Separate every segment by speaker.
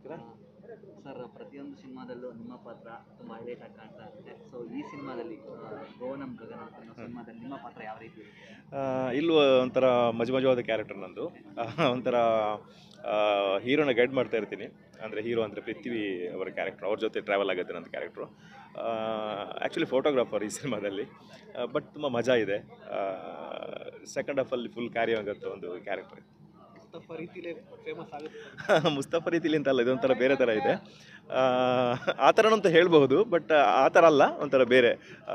Speaker 1: ಮಾಡ್ತೀರಾ
Speaker 2: ಸರ್ ಪ್ರತಿಯೊಂದು ಸಿನಿಮಾದಲ್ಲೂ ನಿಮ್ಮ ಪಾತ್ರ ತುಂಬ ಹೈಲೈಟ್ ಆಗಿ ಕಾಣ್ತಾ ಇರುತ್ತೆ ಸೊ ಈ ಸಿನಿಮಾದಲ್ಲಿ ಗೋವನಂ ಗಗನ ಅಂತ ಅನ್ನೋ ಸಿನಿಮಾದಲ್ಲಿ ನಿಮ್ಮ ಪಾತ್ರ ಯಾವ ರೀತಿ ಇದೆ
Speaker 1: ಆ, ಇಲ್ಲೂ ಒಂಥರ ಮಜು ಮಜವಾದ ಕ್ಯಾರೆಕ್ಟರ್ ನಂದು ಆ, ಒಂಥರ ಹೀರೋನ ಗೈಡ್ ಮಾಡ್ತಾ ಇರ್ತೀನಿ ಅಂದರೆ ಹೀರೋ ಅಂದರೆ ಪೃಥ್ವಿ ಅವರ ಕ್ಯಾರೆಕ್ಟರ್ ಅವ್ರ ಜೊತೆ ಟ್ರಾವೆಲ್ ಆಗುತ್ತೆ ನನ್ನ ಕ್ಯಾರೆಕ್ಟ್ರು ಆ್ಯಕ್ಚುಲಿ ಫೋಟೋಗ್ರಾಫರ್ ಈ ಸಿನಿಮಾದಲ್ಲಿ ಬಟ್ ತುಂಬ ಮಜಾ ಇದೆ ಸೆಕೆಂಡ್ ಹಾಫಲ್ಲಿ ಫುಲ್ ಕ್ಯಾರಿ ಆಗುತ್ತೆ ಒಂದು ಕ್ಯಾರೆಕ್ಟರ್
Speaker 2: ಮುಸ್ತಫಾ ರೀತಿಲೇ ಫೇಮಸ್ ಆಗುತ್ತೆ
Speaker 1: ಮುಸ್ತಫಾ ರೀತಿಲಿ ಅಂತಲ್ಲ ಇದೊಂಥರ ಬೇರೆ ಥರ ಇದೆ ಆ, ಆ ಥರನೂ ಅಂತ ಹೇಳ್ಬಹುದು ಬಟ್ ಆ ಥರ ಅಲ್ಲ ಒಂಥರ ಬೇರೆ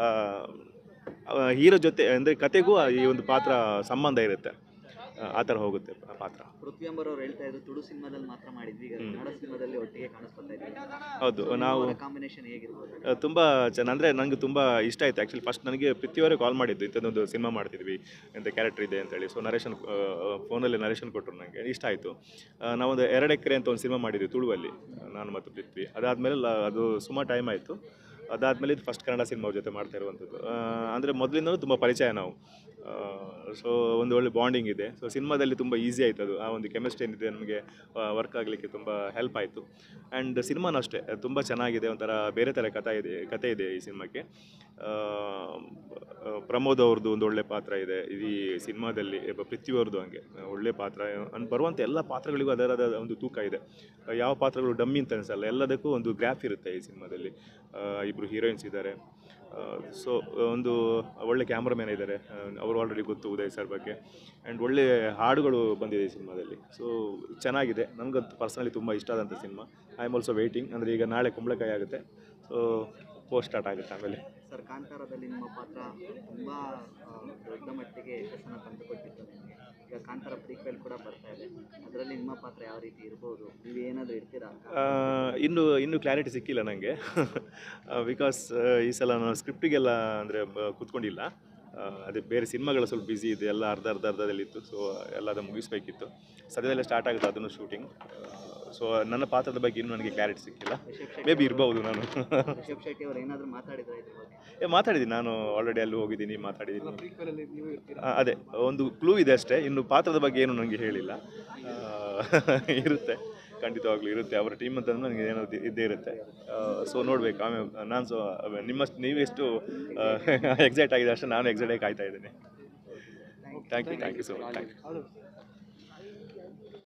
Speaker 1: ಹೀರೋ ಜೊತೆ ಅಂದರೆ ಕತೆಗೂ ಈ ಒಂದು ಪಾತ್ರ ಸಂಬಂಧ ಇರುತ್ತೆ ಆ, ಆ ಥರ ಹೋಗುತ್ತೆ ಆ ಪಾತ್ರ
Speaker 2: ಪೃಥ್ವಿ ಅಂಬರ್ ಅವ್ರು ಹೇಳ್ತಾ ಇದ್ರು ತುಳು ಸಿನಿಮಾದಲ್ಲಿ ಮಾತ್ರ ಮಾಡಿದ್ವಿ ಈಗ ಕನ್ನಡ ಸಿನಿಮಾದಲ್ಲಿ ಒಟ್ಟಿಗೆ ಕಾಣಿಸ್ಕೊತಾ ಇದ್ವಿ
Speaker 1: ಹೌದು ನಾವು
Speaker 2: ಕಾಂಬಿನೇಷನ್ ಹೇಗಿರ್ಬೋದು
Speaker 1: ಆ, ತುಂಬ ಚೆನ್ನ ಅಂದರೆ ನನಗೆ ತುಂಬ ಇಷ್ಟ ಆಯಿತು ಆ್ಯಕ್ಚುಲಿ ಫಸ್ಟ್ ನನಗೆ ಪೃಥ್ವಿಯವರೇ ಕಾಲ್ ಮಾಡಿದ್ದು ಇಂಥದ್ದೊಂದು ಸಿನಿಮಾ ಮಾಡ್ತಿದ್ವಿ ಎಂಥ ಕ್ಯಾರೆಕ್ಟರ್ ಇದೆ ಅಂತೇಳಿ ಸೊ ನರೇಶನ್ ಫೋನಲ್ಲಿ ನರೇಶನ್ ಕೊಟ್ಟರು ನನಗೆ ಇಷ್ಟ ಆಯಿತು ನಾವೊಂದು ಎರಡು ಎಕರೆ ಅಂತ ಒಂದು ಸಿನಿಮಾ ಮಾಡಿದ್ವಿ ತುಳುವಲ್ಲಿ ನಾನು ಮತ್ತು ಪೃಥ್ವಿ ಅದಾದಮೇಲೆ ಅದು ಸುಮಾರು ಟೈಮ್ ಆಯಿತು ಅದಾದಮೇಲೆ ಇದು ಫಸ್ಟ್ ಕನ್ನಡ ಸಿನಿಮಾ ಜೊತೆ ಮಾಡ್ತಾ ಇರುವಂಥದ್ದು ಅಂದರೆ ಮೊದಲಿಂದಲೂ ತುಂಬ ಪರಿಚಯ ನಾವು ಸೊ ಒಂದು ಒಳ್ಳೆ ಬಾಂಡಿಂಗ್ ಇದೆ ಸೊ ಸಿನಿಮಾದಲ್ಲಿ ತುಂಬ ಈಸಿ ಆಯಿತು ಅದು ಆ ಒಂದು ಕೆಮಿಸ್ಟ್ರಿ ಏನಿದೆ ನಮಗೆ ವರ್ಕ್ ಆಗಲಿಕ್ಕೆ ತುಂಬ ಹೆಲ್ಪ್ ಆಯಿತು ಆ್ಯಂಡ್ ಸಿನಿಮಾನೂ ಅಷ್ಟೇ ತುಂಬ ಚೆನ್ನಾಗಿದೆ ಒಂಥರ ಬೇರೆ ಥರ ಕಥೆ ಇದೆ ಕತೆ ಇದೆ ಈ ಸಿನಿಮಾಕ್ಕೆ ಆ, ಆ, ಪ್ರಮೋದ್ ಅವ್ರದ್ದು ಒಂದು ಒಳ್ಳೆ ಪಾತ್ರ ಇದೆ ಈ ಸಿನಿಮಾದಲ್ಲಿ ಒಬ್ಬ ಪೃಥ್ವಿ ಅವ್ರದ್ದು ಹಂಗೆ ಒಳ್ಳೆ ಪಾತ್ರ ಅನ್ ಬರುವಂಥ ಎಲ್ಲ ಪಾತ್ರಗಳಿಗೂ ಅದರದ ಒಂದು ತೂಕ ಇದೆ ಯಾವ ಪಾತ್ರಗಳು ಡಮ್ಮಿ ಅಂತ ಅನಿಸಲ್ಲ ಎಲ್ಲದಕ್ಕೂ ಒಂದು ಗ್ರಾಫ್ ಇರುತ್ತೆ ಈ ಸಿನಿಮಾದಲ್ಲಿ ಇಬ್ಬರು ಹೀರೋಯಿನ್ಸ್ ಇದ್ದಾರೆ ಸೊ ಒಂದು ಒಳ್ಳೆ ಕ್ಯಾಮ್ರಾಮ್ಯಾನ್ ಇದ್ದಾರೆ ಅವರು ಆಲ್ರೆಡಿ ಗೊತ್ತು ಉದಯ್ ಸರ್ ಬಗ್ಗೆ ಆ್ಯಂಡ್ ಒಳ್ಳೆ ಹಾಡುಗಳು ಬಂದಿದೆ ಈ ಸಿನಿಮಾದಲ್ಲಿ ಸೊ ಚೆನ್ನಾಗಿದೆ ನನಗಂತೂ ಪರ್ಸನಲಿ ತುಂಬ ಇಷ್ಟ ಆದಂಥ cinema I am also waiting ಅಂದರೆ ಈಗ ನಾಳೆ ಕುಂಬಳಕಾಯಿ ಆಗುತ್ತೆ ಸೊ ಪೋಸ್ಟ್ ಸ್ಟಾರ್ಟ್ ಆಗುತ್ತೆ ಆಮೇಲೆ
Speaker 2: ಸರ್ ಕಾಂತಾರದಲ್ಲಿ ನಿಮ್ಮ ಪಾತ್ರ ತುಂಬ ದೊಡ್ಡ ಮಟ್ಟಿಗೆ ಯಶಸ್ಸನ್ನು ತಂದುಕೊಟ್ಟಿತ್ತು ನಿಮಗೆ ಈಗ ಕಾಂತಾರ ಪ್ರೀಕ್ವೆಲ್ ಕೂಡ ಬರ್ತಾ ಇದೆ ಅದರಲ್ಲಿ ನಿಮ್ಮ ಪಾತ್ರ ಯಾವ ರೀತಿ ಇರ್ಬೋದು ನೀವು ಏನಾದರೂ ಇರ್ತೀರಾ
Speaker 1: ಆ, ಇನ್ನು ಇನ್ನೂ ಕ್ಲಾರಿಟಿ ಸಿಕ್ಕಿಲ್ಲ ನನಗೆ ಬಿಕಾಸ್ ಈ ಸಲ ನಾನು ಸ್ಕ್ರಿಪ್ಟಿಗೆಲ್ಲ ಅಂದರೆ ಕೂತ್ಕೊಂಡಿಲ್ಲ ಆ, ಅದೇ ಬೇರೆ ಸಿನಿಮಾಗಳು ಸ್ವಲ್ಪ ಬ್ಯುಸಿ ಇದೆ ಎಲ್ಲ ಅರ್ಧ ಅರ್ಧ ಅರ್ಧದಲ್ಲಿತ್ತು ಸೊ ಎಲ್ಲ ಅದು ಮುಗಿಸ್ಬೇಕಿತ್ತು ಸದ್ಯದಲ್ಲೇ ಸ್ಟಾರ್ಟ್ ಆಗುತ್ತೆ ಅದನ್ನು ಶೂಟಿಂಗ್ ಸೊ ನನ್ನ ಪಾತ್ರದ ಬಗ್ಗೆ ಇನ್ನೂ ನನಗೆ ಕ್ಲಾರಿಟಿ ಸಿಕ್ಕಿಲ್ಲ
Speaker 2: ರಿಷಬ್
Speaker 1: ಮೇ ಬಿ ಇರ್ಬೋದು ನಾನು
Speaker 2: ಶೆಟ್ಟಿ ರಿಷಬ್ ಶೆಟ್ಟಿ ಅವ್ರು ಏನಾದರೂ ಮಾತಾಡಿದ್ರೆ ಇದ್ರ ಬಗ್ಗೆ
Speaker 1: ಏ ಮಾತಾಡಿದ್ದೀನಿ ನಾನು ಆಲ್ರೆಡಿ ಅಲ್ಲಿ ಹೋಗಿದ್ದೀನಿ ಮಾತಾಡಿದ್ದೀನಿ
Speaker 2: ಪ್ರೀಕ್ವೆಲಲ್ಲಿ ನೀವು ಇರ್ತೀರಾ
Speaker 1: ಆ, ಅದೇ ಒಂದು ಕ್ಲೂ ಇದೆ ಅಷ್ಟೇ ಇನ್ನು ಪಾತ್ರದ ಬಗ್ಗೆ ಏನು ನನಗೆ ಹೇಳಿಲ್ಲ ಆ, ಇರುತ್ತೆ ಖಂಡಿತವಾಗ್ಲೂ ಇರುತ್ತೆ ಅವರ ಟೀಮ್ ಅಂತ ನನಗೆ ಏನೋ ಇದ್- ಇದ್ದೇ ಇರುತ್ತೆ ಸೊ ನೋಡಬೇಕು ಆಮೇಲೆ ನಾನು ಸೊ ನಿಮ್ಮಷ್ಟು ನೀವೆಷ್ಟು ಎಕ್ಸೈಟ್ ಆಗಿದೆ ಅಷ್ಟೇ ನಾನು ಎಕ್ಸೈಟ್ ಆಗಿ ಕಾಯ್ತಾ ಇದ್ದೀನಿ thank you thank you so much thank you